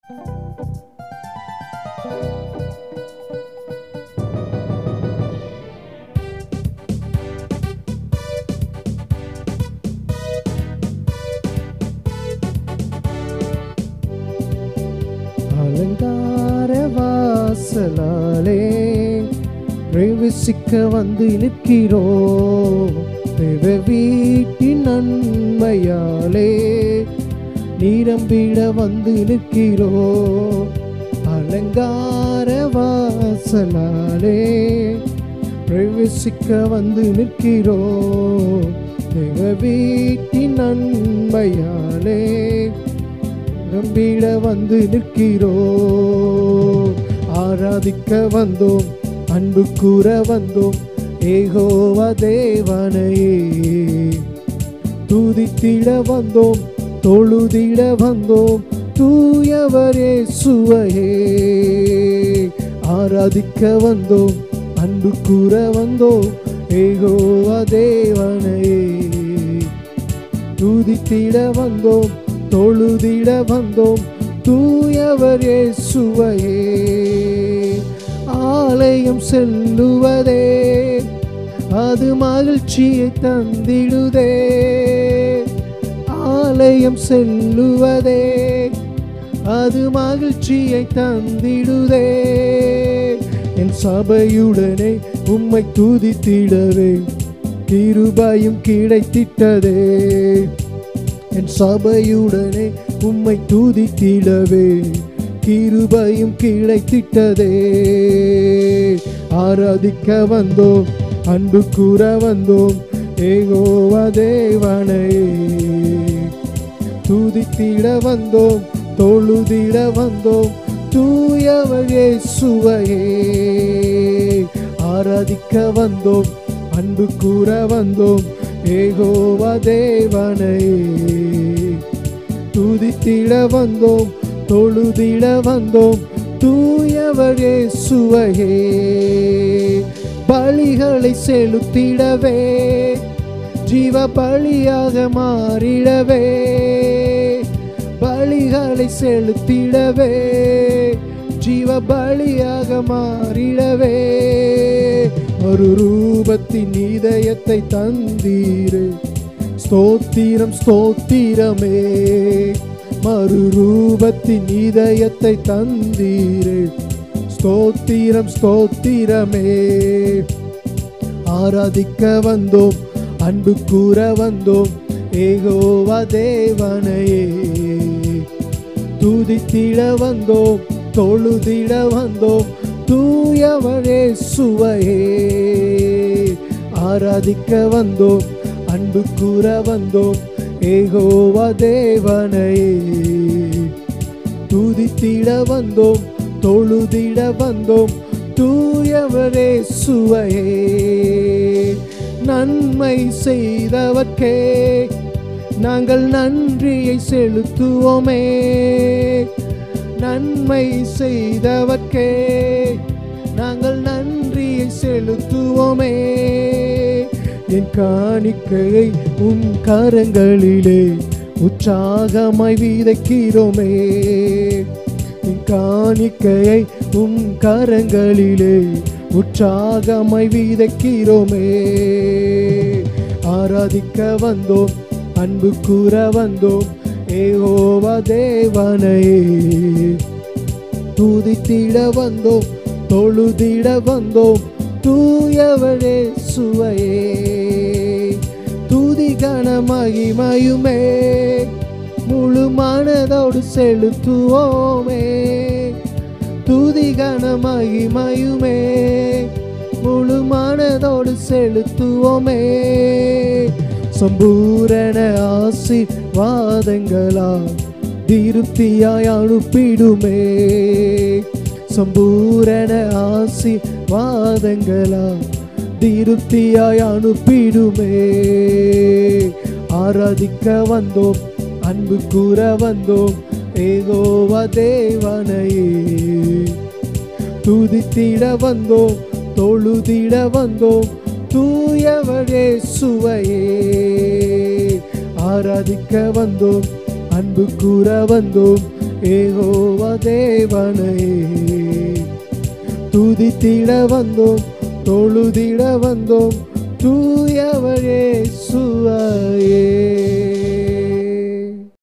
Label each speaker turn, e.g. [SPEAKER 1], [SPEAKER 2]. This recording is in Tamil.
[SPEAKER 1] அலங்கார வாசலாலே பிரவேசிக்க வந்து நிற்கிறோ தேவ வீட்டின் நன்மையாலே நீரம்பிட வந்து நிற்கிறோ அலங்கார வாசலாலே பிரவேசிக்க வந்து நிற்கிறோ தேவ வீட்டின் நன்மையாலே நம்பிட வந்து நிற்கிறோ ஆராதிக்க வந்தோம் அன்பு கூற வந்தோம் ஏகோவா தேவனையே துதித்திட வந்தோம் தொழுதிட வந்தோம் தூயவரே சுவையே ஆராதிக்க வந்தோம் அன்பு கூற வந்தோம் ஏகோவா தேவனையே துதித்திட வந்தோம் தொழுதிட வந்தோம் தூயவர் இயேசுவையே ஆலயம் செல்லுவதே அது மகிழ்ச்சியை தந்திடுதே ஆலயம் செல்லுவதே அது மகிழ்ச்சியை தந்திடுதே என் சபையுடனே உம்மை துதித்திடவே கிருபையும் கிடைத்திட்டதே என் சபையுடனே உம்மை துதித்திடவே கிருபையும் கிடைத்திட்டதே ஆராதிக்க வந்தோம் அன்பு கூற வந்தோம் ஏகோவா தேவனையே துதித்திட வந்தோம் தொழுதிட வந்தோம் தூயவழே சுவையே ஆராதிக்க வந்தோம் அன்பு கூற வந்தோம் ஏகோவா தேவனையே துதித்திட வந்தோம் தொழுதிட வந்தோம் தூயவழே சுவையே பலிகளை செலுத்திடவே ஜீவ பலியாக மாறிடவே பலிகளை செலுத்திடவே ஜீவ பலியாக மாறிடவே ஒரு ரூபத்தின் இதயத்தை தந்தீரு ஸ்தோத்திரம் ஸ்தோத்திரமே மறு ரூபத்தின் இதயத்தை தந்தீரு ஸ்தோத்திரம் ஸ்தோத்திரமே ஆராதிக்க வந்தோம் அன்பு கூற வந்தோம் ஏகோவா தேவனையே துதித்திட வந்தோம் தொழுதிட வந்தோம் தூயவரே சுவையே ஆராதிக்க வந்தோம் அன்பு கூற வந்தோம் ஏகோவா தேவனையே துதித்திட வந்தோம் தொழுதிட வந்தோம் தூயவரே சுவையே நன்மை செய்தவர்க்கே நாங்கள் நன்றியை செலுத்துவோமே நன்மை செய்தவர்க்கே நாங்கள் நன்றியை செலுத்துவோமே என் காணிக்கையை உன் கரங்களிலே உற்சாகமாய் விதைக்கிறோமே என் காணிக்கையை உன் கரங்களிலே உற்சாகமாய் விதைக்கிறோமே ஆராதிக்க வந்தோம் அன்பு கூற வந்தோம் ஏகோவா தேவனையே துதித்திட வந்தோம் தொழுதிட வந்தோம் தூயவழே சுவையே துதி கனமகிமையுமே முழு மனதோடு செலுத்துவோமே துதி கனமகிமையுமே முழு மனதோடு செலுத்துவோமே சம்பூரண ஆசீர்வாதங்களால் திருப்தியாய் அனுப்பிடுமே சம்பூரண ஆசீர்வாதங்களால் திருப்தியாய் அனுப்பிடுமே ஆராதிக்க வந்தோம் அன்பு கூற வந்தோம் ஏகோவா தேவனையே துதித்திட வந்தோம் தொழுதிட வந்தோம் தூயவழே சுவையே ஆராதிக்க வந்தோம் அன்பு கூற வந்தோம் ஏகோவா தேவனை துதித்திட வந்தோம் தொழுதிட வந்தோம் தூயவரே